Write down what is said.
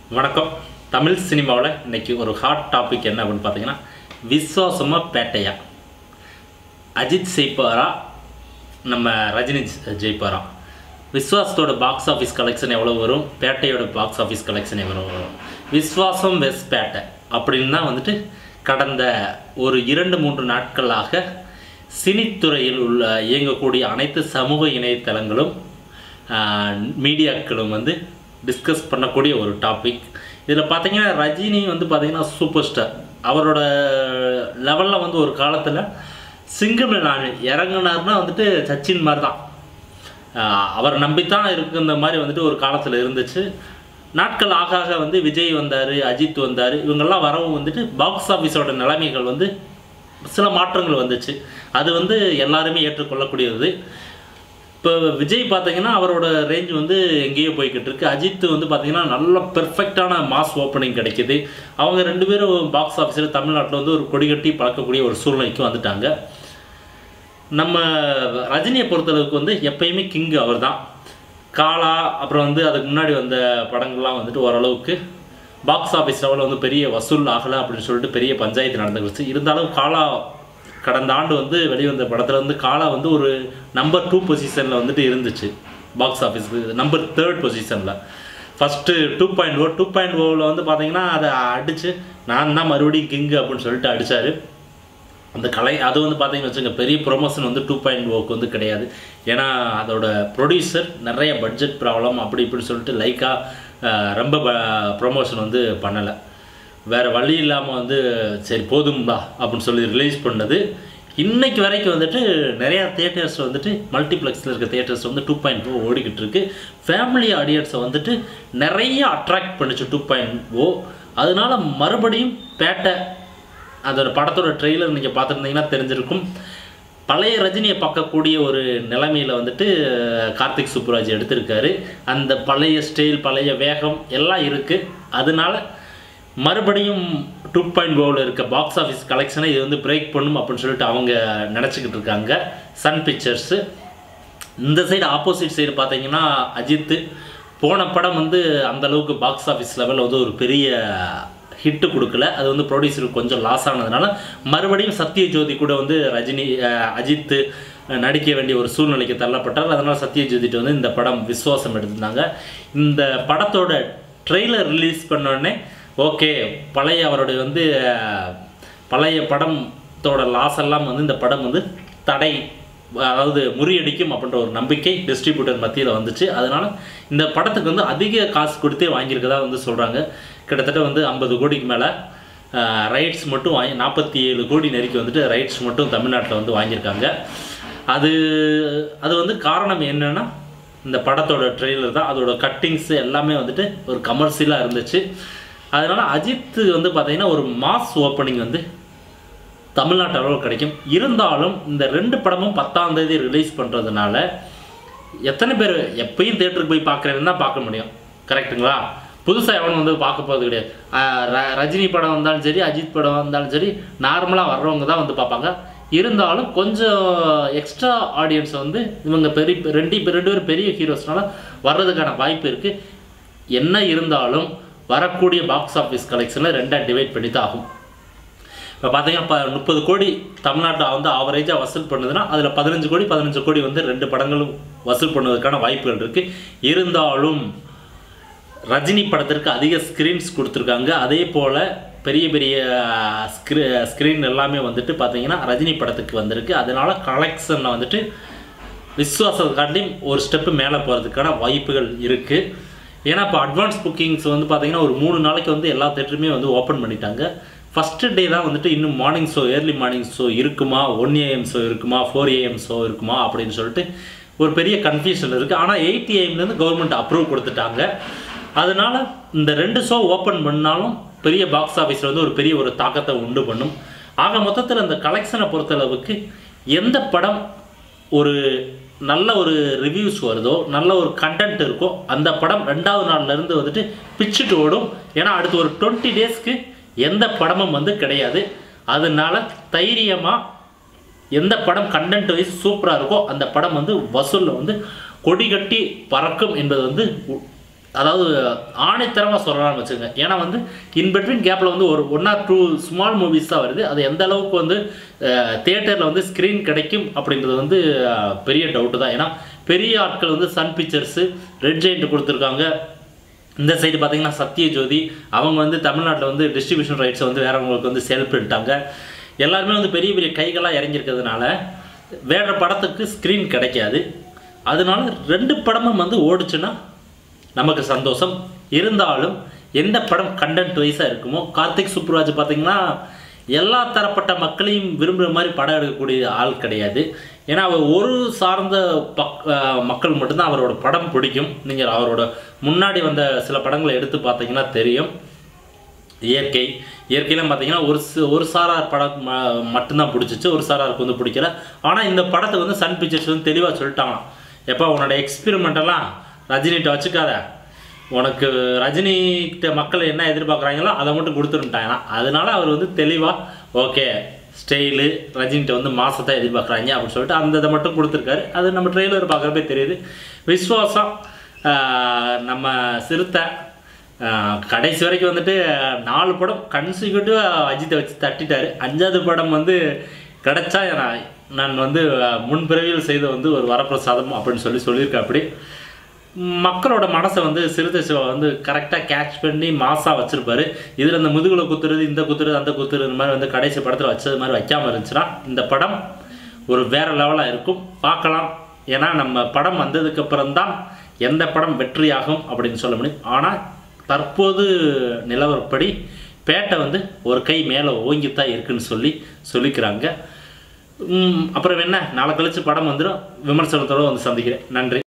வணக்கம் தமிழ் சினிமாவில் இன்னைக்கு ஒரு ஹாட் டாபிக் என்ன அப்படின்னு பார்த்தீங்கன்னா விஸ்வாசமா பேட்டையா அஜித் ஜெயிப்பாரா நம்ம ரஜினி ஜெ- ஜெயிப்பாரா விஸ்வாசத்தோட பாக்ஸ் ஆஃபீஸ் கலெக்ஷன் எவ்வளோ வரும் பேட்டையோட பாக்ஸ் ஆஃபீஸ் கலெக்ஷன் எவ்வளோ வரும் விஸ்வாசம் வெஸ் பேட்டை அப்படின்னு தான் வந்துட்டு கடந்த ஒரு இரண்டு மூன்று நாட்களாக சினித்துறையில் உள்ள இயங்கக்கூடிய அனைத்து சமூக இணையதளங்களும் ஆஹ், மீடியாக்களும் வந்து டிஸ்கஸ் பண்ணக்கூடிய ஒரு டாபிக் இதில் பார்த்தீங்கன்னா ரஜினி வந்து பார்த்தீங்கன்னா சூப்பர் ஸ்டார் அவரோட லெவலில் வந்து ஒரு காலத்தில் சிங்கிள் நான் இறங்குனார்னா வந்துட்டு சச்சின் மாதிரி தான் ஆஹ் அவர் நம்பித்தான் இருக்குன்ற மாதிரி வந்துட்டு ஒரு காலத்தில் இருந்துச்சு நாட்கள் ஆக ஆக வந்து விஜய் வந்தார் அஜித் வந்தார் இவங்கெல்லாம் வரவும் வந்துட்டு பாக்ஸ் ஆஃபீஸோட நிலைமைகள் வந்து சில மாற்றங்கள் வந்துச்சு அது வந்து எல்லாருமே ஏற்றுக்கொள்ளக்கூடியது இப்போ விஜய் பார்த்தீங்கன்னா அவரோட ரேஞ்ச் வந்து எங்கேயோ போய்கிட்டு இருக்கு அஜித் வந்து பார்த்தீங்கன்னா நல்ல பெர்ஃபெக்டான மாஸ் ஓப்பனிங் கிடைக்குது அவங்க ரெண்டு பேரும் பாக்ஸ் ஆஃபீஸில் தமிழ்நாட்டில் வந்து ஒரு கொடி கட்டி பழக்கக்கூடிய ஒரு சூழ்நிலைக்கு வந்துட்டாங்க நம்ம ரஜினியை பொறுத்தளவுக்கு வந்து எப்பயுமே கிங் அவர் தான் காலா அப்புறம் வந்து அதுக்கு முன்னாடி வந்த படங்கள்லாம் வந்துட்டு ஓரளவுக்கு பாக்ஸ் ஆஃபீஸ் லெவலில் வந்து பெரிய வசூல் ஆகலை அப்படின்னு சொல்லிட்டு பெரிய பஞ்சாயத்து நடந்துருச்சு இருந்தாலும் காலா கடந்த ஆண்டு வந்து வெளிவந்த படத்தில் வந்து காலா வந்து ஒரு நம்பர் டூ பொசிஷனில் வந்துட்டு இருந்துச்சு பாக்ஸ் ஆஃபீஸ்க்கு நம்பர் தேர்ட் பொசிஷனில் first two point O two point ஓவில் வந்து பார்த்தீங்கன்னா அதை அடித்து நான் தான் மறுபடியும் கிங்கு அப்படின்னு சொல்லிட்டு அடித்தார் அந்த கலை அது வந்து பார்த்தீங்கன்னு வச்சுங்க பெரிய ப்ரொமோஷன் வந்து டூ பாயிண்ட் ஓக்கு வந்து கிடையாது ஏன்னா அதோட ப்ரொடியூசர் நிறைய பட்ஜெட் ப்ராப்ளம் அப்படி இப்படின்னு சொல்லிட்டு லைக்காக ரொம்ப ப்ரொமோஷன் வந்து பண்ணலை வேறு வழி இல்லாமல் வந்து சரி போதும்பா அப்படின்னு சொல்லி ரிலீஸ் பண்ணது இன்னைக்கு வரைக்கும் வந்துட்டு நிறையா தியேட்டர்ஸ் வந்துட்டு மல்டிப்ளெக்ஸில் இருக்க தியேட்டர்ஸ் வந்து டூ பாயிண்ட் ஓ ஓடிக்கிட்டு இருக்கு ஃபேமிலி ஆடியன்ஸை வந்துட்டு நிறைய அட்ராக்ட் பண்ணுச்சு டூ பாயிண்ட் ஓ அதனால மறுபடியும் பேட்டை அதோட படத்தோட ட்ரெய்லர் நீங்கள் பார்த்துருந்தீங்கன்னா தெரிஞ்சிருக்கும் பழைய ரஜினியை பார்க்கக்கூடிய ஒரு நிலைமையில் வந்துட்டு அஹ், கார்த்திக் சுப்புராஜ் எடுத்திருக்காரு அந்த பழைய ஸ்டைல் பழைய வேகம் எல்லாம் இருக்குது அதனால மறுபடியும் டூ பாயிண்ட் ஓவில் இருக்க பாக்ஸ் ஆஃபீஸ் கலெக்ஷனை இது வந்து பிரேக் பண்ணும் அப்படின்னு சொல்லிட்டு அவங்க நினச்சிக்கிட்டு இருக்காங்க சன் பிக்சர்ஸு இந்த சைடு ஆப்போசிட் சைடு பார்த்தீங்கன்னா அஜித் போன படம் வந்து அந்த அளவுக்கு பாக்ஸ் ஆஃபீஸ் லெவலில் வந்து ஒரு பெரிய ஹிட்டு கொடுக்கல அது வந்து ப்ரொடியூசருக்கு கொஞ்சம் லாஸ் ஆனதுனால மறுபடியும் சத்யஜோதி கூட வந்து ரஜினி அஹ், அஜித் அஹ், நடிக்க வேண்டிய ஒரு சூழ்நிலைக்கு தள்ளப்பட்டார் அதனால் சத்யஜோதிட்டு வந்து இந்த படம் விஸ்வாசம் எடுத்திருந்தாங்க இந்த படத்தோட ட்ரெய்லர் ரிலீஸ் பண்ண உடனே ஓகே பழைய அவருடைய வந்து அஹ், பழைய படத்தோட லாஸ் எல்லாம் வந்து இந்த படம் வந்து தடை அதாவது முறியடிக்கும் அப்படின்ற ஒரு நம்பிக்கை டிஸ்ட்ரிபியூட்டர் மத்தியில் வந்துச்சு அதனால இந்த படத்துக்கு வந்து அதிக காசு கொடுத்தே வாங்கியிருக்கதா வந்து சொல்கிறாங்க கிட்டத்தட்ட வந்து ஐம்பது கோடிக்கு மேலே ரைட்ஸ் மட்டும் வாங்கி நாற்பத்தி ஏழு கோடி நெருக்கி வந்துட்டு ரைட்ஸ் மட்டும் தமிழ்நாட்டில் வந்து வாங்கியிருக்காங்க அது அது வந்து காரணம் என்னன்னா இந்த படத்தோட ட்ரெய்லர் தான் அதோட கட்டிங்ஸ் எல்லாமே வந்துட்டு ஒரு கமர்ஷியலாக இருந்துச்சு அதனால அஜித் வந்து பார்த்தீங்கன்னா ஒரு மாஸ் ஓப்பனிங் வந்து தமிழ்நாட்டு அளவில் கிடைக்கும் இருந்தாலும் இந்த ரெண்டு படமும் பத்தாம் தேதி ரிலீஸ் பண்ணுறதுனால எத்தனை பேர் எப்பயும் தேட்டருக்கு போய் பார்க்குறேன்னு தான் பார்க்க முடியும் கரெக்ட்டுங்களா புதுசாக எவனும் வந்து பார்க்க போகிறது கிடையாது ஆஹ் ர- ரஜினி படம் வந்தாலும் சரி அஜித் படம் வந்தாலும் சரி நார்மலாக வர்றவங்க தான் வந்து பார்ப்பாங்க இருந்தாலும் கொஞ்சம் எக்ஸ்ட்ரா ஆடியன்ஸ் வந்து இவங்க பெரிய ரெண்டு ரெண்டு பேரும் பெரிய ஹீரோஸ்னால வர்றதுக்கான வாய்ப்பு இருக்குது என்ன இருந்தாலும் வரக்கூடிய பாக்ஸ் ஆஃபீஸ் கலெக்ஷனில் ரெண்டாக டிவைட் பண்ணி தான் ஆகும் இப்போ பார்த்தீங்கன்னா இப்போ முப்பது கோடி தமிழ்நாட்டில் வந்து ஆவரேஜாக வசூல் பண்ணுதுன்னா அதில் பதினஞ்சு கோடி பதினஞ்சு கோடி வந்து ரெண்டு படங்களும் வசூல் பண்ணுவதற்கான வாய்ப்புகள் இருக்குது இருந்தாலும் ரஜினி படத்திற்கு அதிக ஸ்க்ரீன்ஸ் கொடுத்துருக்காங்க அதே போல் பெரிய பெரிய ஸ்க்ரீ ஸ்க்ரீன் எல்லாமே வந்துட்டு பார்த்தீங்கன்னா ரஜினி படத்துக்கு வந்திருக்கு அதனால கலெக்ஷனில் வந்துட்டு விஸ்வாசத்தை காட்டிலும் ஒரு ஸ்டெப்பு மேலே போகிறதுக்கான வாய்ப்புகள் இருக்குது ஏன்னா இப்போ அட்வான்ஸ் புக்கிங்ஸ் வந்து பார்த்தீங்கன்னா ஒரு மூணு நாளைக்கு வந்து எல்லா தேட்டருமே வந்து ஓப்பன் பண்ணிட்டாங்க ஃபஸ்ட்டு டே தான் வந்துட்டு இன்னும் morning show early morning show இருக்குமா ஒன் ஏஎம் ஷோ இருக்குமா ஃபோர் ஏஎம் ஷோ இருக்குமா அப்படின்னு சொல்லிட்டு ஒரு பெரிய கன்ஃபியூஷன் இருக்குது ஆனால் எயிட் ஏஎம்லேருந்து கவர்மெண்ட் அப்ரூவ் கொடுத்துட்டாங்க அதனால இந்த ரெண்டு ஷோ ஓப்பன் பண்ணாலும் பெரிய பாக்ஸ் ஆஃபீஸில் வந்து ஒரு பெரிய ஒரு தாக்கத்தை உண்டு பண்ணும் ஆக மொத்தத்தில் இந்த கலெக்ஷனை பொறுத்தளவுக்கு எந்த படம் ஒரு நல்ல ஒரு ரிவ்யூஸ் வருதோ நல்ல ஒரு கண்டென்ட் இருக்கோ அந்த படம் ரெண்டாவது நாள்ல இருந்து வந்துட்டு பிச்சுட்டு ஓடும் ஏன்னா அடுத்து ஒரு டுவெண்ட்டி டேஸ்க்கு எந்த படமும் வந்து கிடையாது அதனால தைரியமாக எந்த படம் கண்டென்ட் வைஸ் சூப்பராக இருக்கோ அந்த படம் வந்து வசூலில் வந்து கொடி கட்டி பறக்கும் என்பது வந்து உ- அதாவது ஆணைத்தரமாக சொல்லலாம்னு வச்சுங்க ஏன்னா வந்து இன் பிட்வீன் கேப்பில் வந்து ஒரு one or two small movies தான் வருது அது எந்த அளவுக்கு வந்து தியேட்டரில் வந்து ஸ்க்ரீன் கிடைக்கும் அப்படின்றது வந்து அஹ், பெரிய டவுட்டு தான் ஏன்னா பெரிய ஆட்கள் வந்து சன் பிக்சர்ஸு ரெட் ஜெயிண்ட் கொடுத்துருக்காங்க இந்த சைடு பார்த்தீங்கன்னா சத்யஜோதி அவங்க வந்து தமிழ்நாட்டில் வந்து டிஸ்ட்ரிபியூஷன் ரைட்ஸை வந்து வேறவங்களுக்கு வந்து சேல் பண்ணிட்டாங்க எல்லாருமே வந்து பெரிய பெரிய கைகளாக இறங்கியிருக்கிறதுனால வேற படத்துக்கு ஸ்க்ரீன் கிடைக்காது அதனால ரெண்டு படமும் வந்து ஓடுச்சுன்னா நமக்கு சந்தோஷம் இருந்தாலும் எந்த படம் கண்டென்ட் வைஸாக இருக்குமோ கார்த்திக் சுப்புராஜ் பார்த்தீங்கன்னா எல்லா தரப்பட்ட மக்களையும் விரும்புகிற மாதிரி படம் எடுக்கக்கூடிய ஆள் கிடையாது ஏன்னா அவர் ஒரு சார்ந்த பக் அஹ் மக்கள் மட்டும்தான் அவரோட படம் பிடிக்கும் நீங்கள் அவரோட முன்னாடி வந்த சில படங்களை எடுத்து பார்த்தீங்கன்னா தெரியும் இயற்கை இயற்கையில பார்த்தீங்கன்னா ஒரு சி- ஒரு சாரார் படம் ம- மட்டும்தான் பிடிச்சிச்சு ஒரு சாராருக்கு வந்து பிடிக்கல ஆனால் இந்த படத்தை வந்து சன் பிக்சர்ஸ் வந்து தெளிவாக சொல்லிட்டாங்களாம் எப்போ உன்னோட எக்ஸ்பெரிமெண்ட் எல்லாம் ரஜினிகிட்ட வச்சுக்காத உனக்கு ரஜினிகிட்ட மக்கள் என்ன எதிர்பார்க்குறாங்களோ அதை மட்டும் கொடுத்துருட்டாங்களாம் அதனால அவர் வந்து தெளிவாக ஓகே ஸ்டைலு ரஜினிகிட்ட வந்து மாசத்தை எதிர்பார்க்குறாங்க அப்படின்னு சொல்லிட்டு அந்த இதை மட்டும் கொடுத்துருக்காரு அது நம்ம ட்ரெய்லர் பார்க்குறப்பே தெரியுது விஸ்வாசம் ஆஹ், நம்ம சிறுத்தை ஆஹ், கடைசி வரைக்கும் வந்துட்டு நாலு படம் கன்சிக்யூட்டிவாக அஜித்தை வச்சு தட்டிட்டாரு அஞ்சாவது படம் வந்து கிடைச்சா நான் நான் வந்து ஆஹ், முன்பிறவியில் செய்த வந்து ஒரு வரப்பிரசாதம் அப்படின்னு சொல்லி சொல்லியிருக்கேன் அப்படி மக்களோட மனசை வந்து சிறுத்தை சிவா வந்து கரெக்டாக கேட்ச் பண்ணி மாசாக வச்சிருப்பாரு இதில் இந்த முதுகுல குத்துறது இந்த குத்துறது அந்த குத்துறது இந்த மாதிரி வந்து கடைசி படத்தில் வச்சது மாதிரி வைக்காமல் இருந்துச்சுன்னா இந்த படம் ஒரு வேற லெவலாக இருக்கும் பார்க்கலாம் ஏன்னா நம்ம படம் வந்ததுக்கப்புறம் தான் எந்த படம் வெற்றியாகும் அப்படின்னு சொல்ல முடியும் ஆனால் தற்போது நிலவரப்படி பேட்டை வந்து ஒரு கை மேலே ஓங்கித்தான் இருக்குன்னு சொல்லி சொல்லிக்கிறாங்க உம், அப்புறம் என்ன நாளை கழிச்சு படம் வந்துடும் விமர்சனத்தோடு வந்து சந்திக்கிறேன் நன்றி